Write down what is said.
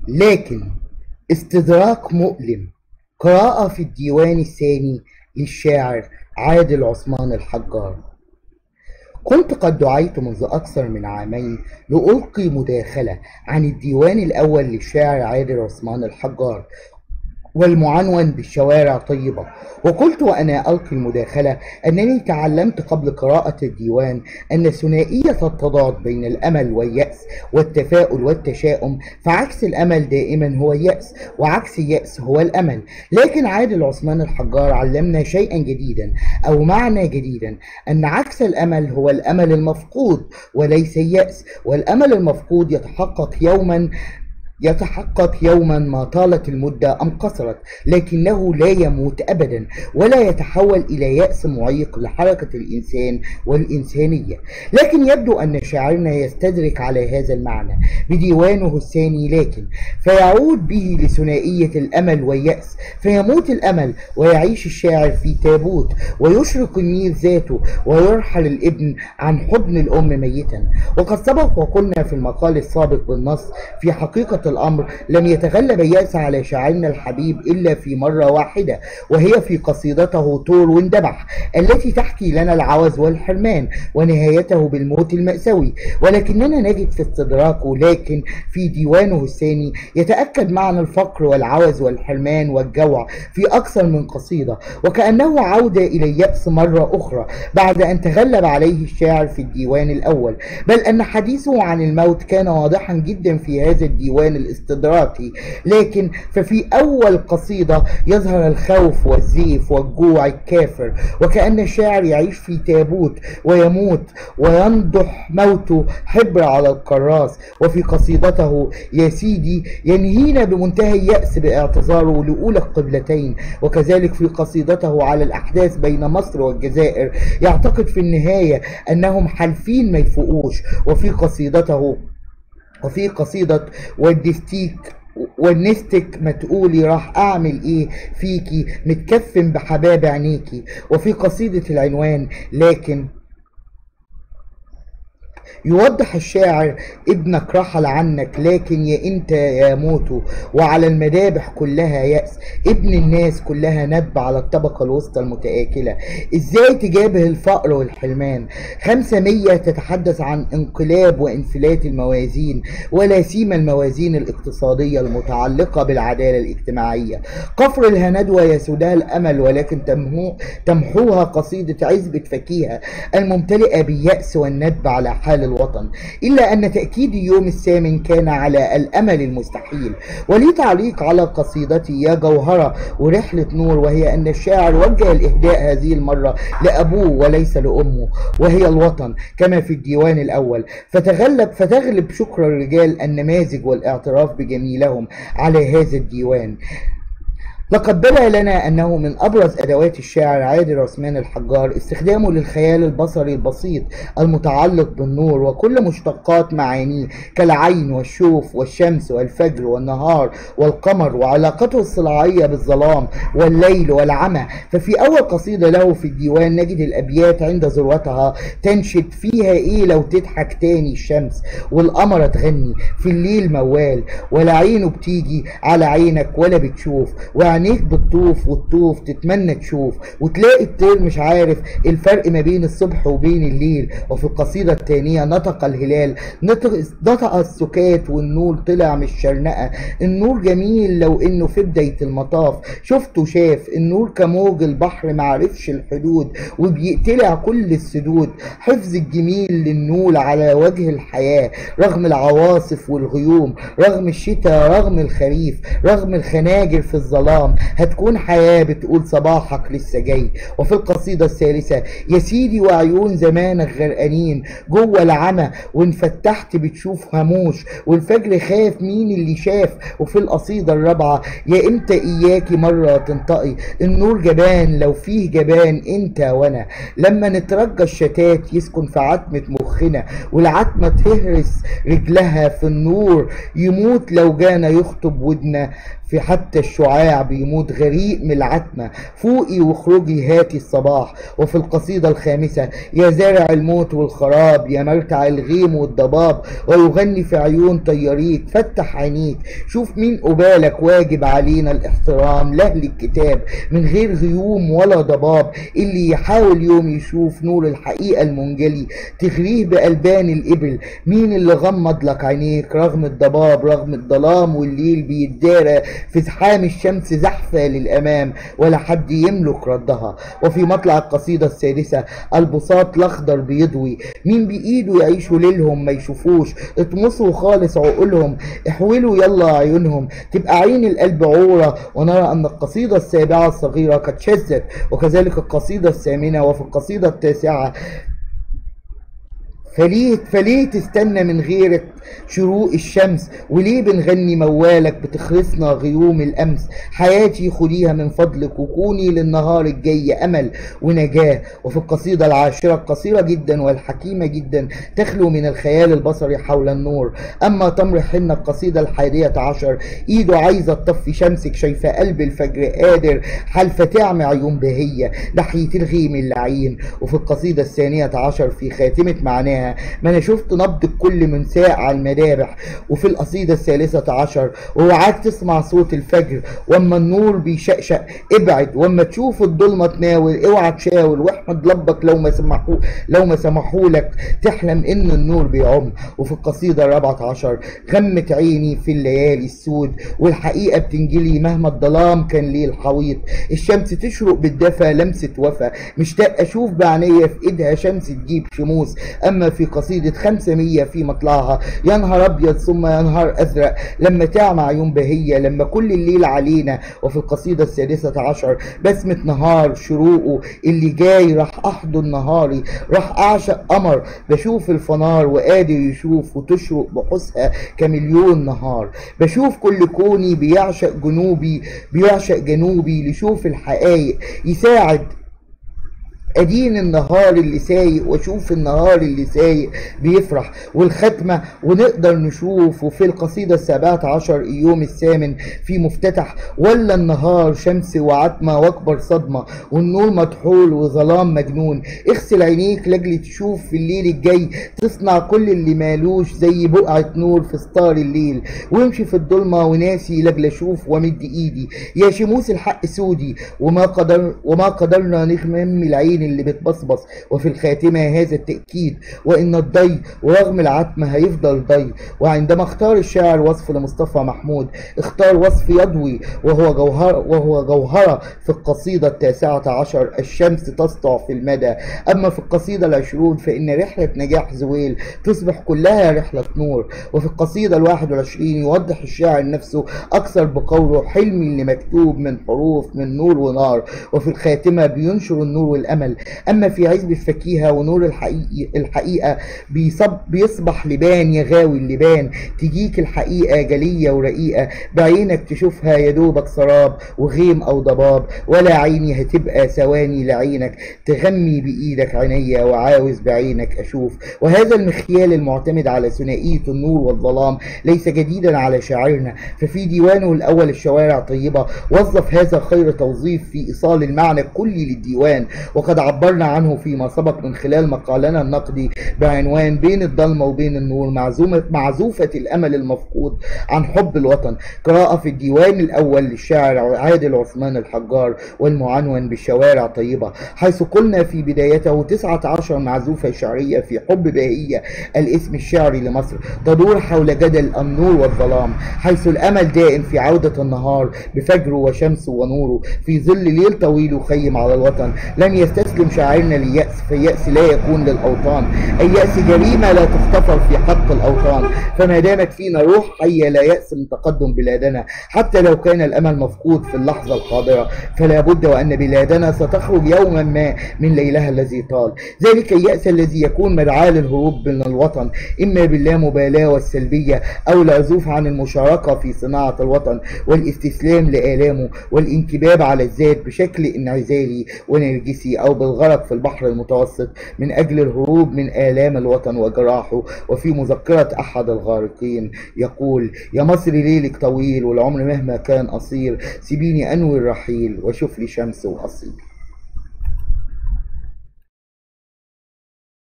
لكن استدراك مؤلم قراءة في الديوان الثاني للشاعر عادل عثمان الحجار كنت قد دعيت منذ أكثر من عامين لألقي مداخلة عن الديوان الأول للشاعر عادل عثمان الحجار والمعنون بالشوارع طيبة وقلت وأنا ألقي المداخلة أنني تعلمت قبل قراءة الديوان أن ثنائية التضاد بين الأمل واليأس والتفاؤل والتشاؤم فعكس الأمل دائما هو اليأس وعكس اليأس هو الأمل لكن عادل عثمان الحجار علمنا شيئا جديدا أو معنى جديدا أن عكس الأمل هو الأمل المفقود وليس اليأس والأمل المفقود يتحقق يوما يتحقق يوما ما طالت المدة أم قصرت لكنه لا يموت أبدا ولا يتحول إلى يأس معيق لحركة الإنسان والإنسانية لكن يبدو أن شاعرنا يستدرك على هذا المعنى بديوانه الثاني لكن فيعود به لثنائية الأمل واليأس فيموت الأمل ويعيش الشاعر في تابوت ويشرق النيل ذاته ويرحل الابن عن حضن الأم ميتا وقد سبق وقلنا في المقال السابق بالنص في حقيقة الأمر لم يتغلب اليأس على شاعرنا الحبيب إلا في مرة واحدة وهي في قصيدته طور واندبح التي تحكي لنا العوز والحرمان ونهايته بالموت المأساوي ولكننا نجد في استدراكه لكن في ديوانه الثاني يتأكد معنى الفقر والعوز والحرمان والجوع في أكثر من قصيدة وكأنه عودة إلى اليأس مرة أخرى بعد أن تغلب عليه الشاعر في الديوان الأول بل أن حديثه عن الموت كان واضحا جدا في هذا الديوان الاستدراكي لكن ففي أول قصيدة يظهر الخوف والزيف والجوع الكافر وكأن الشاعر يعيش في تابوت ويموت وينضح موته حبر على الكراس وفي قصيدته يا سيدي ينهينا بمنتهى اليأس باعتذاره لأولى القبلتين وكذلك في قصيدته على الأحداث بين مصر والجزائر يعتقد في النهاية أنهم حالفين ما يفوقوش وفي قصيدته وفي قصيدة ودستيك ونستك ما تقولي راح اعمل ايه فيكي متكفن بحباب عينيكي وفي قصيدة العنوان لكن يوضح الشاعر ابنك رحل عنك لكن يا انت يا موته وعلى المذابح كلها يأس ابن الناس كلها ندب على الطبقة الوسطى المتآكلة ازاي تجابه الفقر والحرمان خمسة مية تتحدث عن انقلاب وانفلات الموازين ولا سيما الموازين الاقتصادية المتعلقة بالعدالة الاجتماعية قفر الهندوة يسودها الأمل ولكن تمحو تمحوها قصيدة عزبة فكيهة الممتلئة باليأس والندب على حال الوطن إلا أن تأكيد يوم الثامن كان على الأمل المستحيل ولي تعليق على قصيدتي يا جوهرة ورحلة نور وهي أن الشاعر وجه الإهداء هذه المرة لأبوه وليس لأمه وهي الوطن كما في الديوان الأول فتغلب فتغلب شكر الرجال النماذج والاعتراف بجميلهم على هذا الديوان لقد بدا لنا أنه من أبرز أدوات الشاعر عادل عثمان الحجار استخدامه للخيال البصري البسيط المتعلق بالنور وكل مشتقات معانيه كالعين والشوف والشمس والفجر والنهار والقمر وعلاقته الصناعية بالظلام والليل والعمى ففي أول قصيدة له في الديوان نجد الأبيات عند ذروتها تنشد فيها إيه لو تضحك تاني الشمس والقمر تغني في الليل موال ولا عينه بتيجي على عينك ولا بتشوف وعينيك بتطوف وتطوف تتمنى تشوف وتلاقي الطير مش عارف الفرق ما بين الصبح وبين الليل وفي القصيدة الثانية نطق الهلال نطق, نطق السكات والنور طلع من الشرنقة النور جميل لو انه في بداية المطاف شفته شاف النور كموج البحر معرفش الحدود وبيقتلع كل السدود حفظ الجميل للنول على وجه الحياة رغم العواصف والغيوم رغم الشتاء رغم الخريف رغم الخناجر في الظلام هتكون حياة بتقول صباحك لسه جاي وفي القصيدة الثالثة يا سيدي وعيون زمانك غرقانين جوه العمى وان فتحت بتشوف هموش والفجر خاف مين اللي شاف وفي القصيدة الرابعة يا امتى اياكي مرة تنطقي النور جبان لو فيه جبان انت وانا لما نترجى الشتات يسكن في عتمة مخنا والعتمة تهرس رجلها في النور يموت لو جانا يخطب ودنا في حتى الشعاع بيموت غريق من العتمة فوقي واخرجي هاتي الصباح وفي القصيدة الخامسة يا زارع الموت والخراب يا مرتع الغيم والضباب ويغني في عيون طياريك فتح عينيك شوف مين قبالك واجب علينا الاحترام لأهل الكتاب من غير غيوم ولا ضباب اللي يحاول يوم يشوف نور الحقيقة المنجلي تغريه بألبان الإبل مين اللي غمض لك عينيك رغم الضباب رغم الظلام والليل بيتدارى في زحام الشمس زحفة للأمام ولا حد يملك ردها وفي مطلع القصيدة السادسة البساط الأخضر بيضوي مين بإيده يعيشوا ليلهم ما يشوفوش اطمسوا خالص عقولهم احولوا يلا عيونهم تبقى عين القلب عورة ونرى أن القصيدة السابعة الصغيرة قد شذت وكذلك القصيدة الثامنة وفي القصيدة التاسعة فليه فليه تستنى من غيرك شروق الشمس وليه بنغني موالك بتخرسنا غيوم الامس حياتي خديها من فضلك وكوني للنهار الجاي امل ونجاه وفي القصيده العاشره القصيره جدا والحكيمه جدا تخلو من الخيال البصري حول النور اما تمر حنة القصيده الحادية عشر ايده عايزه تطفي شمسك شايفه قلب الفجر قادر حلفه تعمي عيون بهيه ناحيه الغيم اللعين وفي القصيده الثانيه عشر في خاتمه معناها ما انا شفت نبض الكل من ساعة على المدابح وفي القصيدة الثالثة عشر ووعاك تسمع صوت الفجر واما النور بيشقشق ابعد واما تشوف الضلمة تناول اوعى تشاور واحمد ربك لو ما سمحوا لو ما سمحوا لك تحلم ان النور بيعم وفي القصيدة الرابعة عشر غمت عيني في الليالي السود والحقيقة بتنجلي مهما الظلام كان ليل حويط الشمس تشرق بالدفى لمسة وفا مشتاق اشوف بعينيا في ايدها شمس تجيب شموس اما في قصيدة خمسة مية في مطلعها يا نهار ابيض ثم يا نهار ازرق لما تعمى عيون بهية لما كل الليل علينا وفي القصيدة السادسة عشر بسمة نهار شروقه اللي جاي راح احضن نهاري راح اعشق قمر بشوف الفنار وقادر يشوف وتشرق بحسها كمليون نهار بشوف كل كوني بيعشق جنوبي بيعشق جنوبي لشوف الحقايق يساعد ادين النهار اللي سايق واشوف النهار اللي سايق بيفرح والختمة ونقدر نشوف وفي القصيدة السابعة عشر يوم الثامن في مفتتح ولا النهار شمس وعتمة واكبر صدمة والنور مطحول وظلام مجنون اغسل عينيك لاجل تشوف في الليل الجاي تصنع كل اللي مالوش زي بقعة نور في ستار الليل وامشي في الضلمة وناسي لاجل اشوف وامد ايدي يا شموس الحق سودي وما قدر وما قدرنا نغمم العين اللي بتبصبص وفي الخاتمة هذا التأكيد وإن الضي ورغم العتمة هيفضل ضي وعندما اختار الشاعر وصف لمصطفى محمود اختار وصف يضوي وهو جوهر وهو جوهرة في القصيدة التاسعة عشر الشمس تسطع في المدى أما في القصيدة العشرون فإن رحلة نجاح زويل تصبح كلها رحلة نور وفي القصيدة الواحد والعشرين يوضح الشاعر نفسه أكثر بقوله حلمي اللي مكتوب من حروف من نور ونار وفي الخاتمة بينشر النور والأمل أما في عزب الفكيهة ونور الحقيقي الحقيقة بيصب بيصبح لبان يغاوي اللبان تجيك الحقيقة جلية ورقيقة بعينك تشوفها يا دوبك سراب وغيم أو ضباب ولا عيني هتبقى ثواني لعينك تغمي بإيدك عينيا وعاوز بعينك أشوف وهذا المخيال المعتمد على ثنائية النور والظلام ليس جديدا على شاعرنا ففي ديوانه الأول الشوارع طيبة وظف هذا خير توظيف في إيصال المعنى الكلي للديوان وقد عبرنا عنه فيما سبق من خلال مقالنا النقدي بعنوان بين الضلمة وبين النور معزومة معزوفة الأمل المفقود عن حب الوطن قراءة في الديوان الأول للشاعر عادل عثمان الحجار والمعنون بالشوارع طيبة حيث قلنا في بدايته 19 معزوفة شعرية في حب بهية الاسم الشعري لمصر تدور حول جدل النور والظلام حيث الأمل دائم في عودة النهار بفجره وشمسه ونوره في ظل ليل طويل يخيم على الوطن لن يستسلم شاعرنا لليأس فاليأس لا يكون للأوطان اليأس جريمة لا تغتفر في حق الأوطان فما دامت فينا روح حية لا يأس من تقدم بلادنا حتى لو كان الأمل مفقود في اللحظة الحاضرة فلا بد وأن بلادنا ستخرج يوما ما من ليلها الذي طال ذلك اليأس الذي يكون مدعاة للهروب من الوطن إما باللامبالاة والسلبية أو العزوف عن المشاركة في صناعة الوطن والاستسلام لآلامه والانكباب على الذات بشكل انعزالي ونرجسي أو بالغرق في البحر المتوسط من أجل الهروب من آلام الوطن وجراحه وفي مذكرة أحد الغارقين يقول يا مصر ليلك طويل والعمر مهما كان قصير سيبيني أنوي الرحيل وشوف لي شمس وأصيل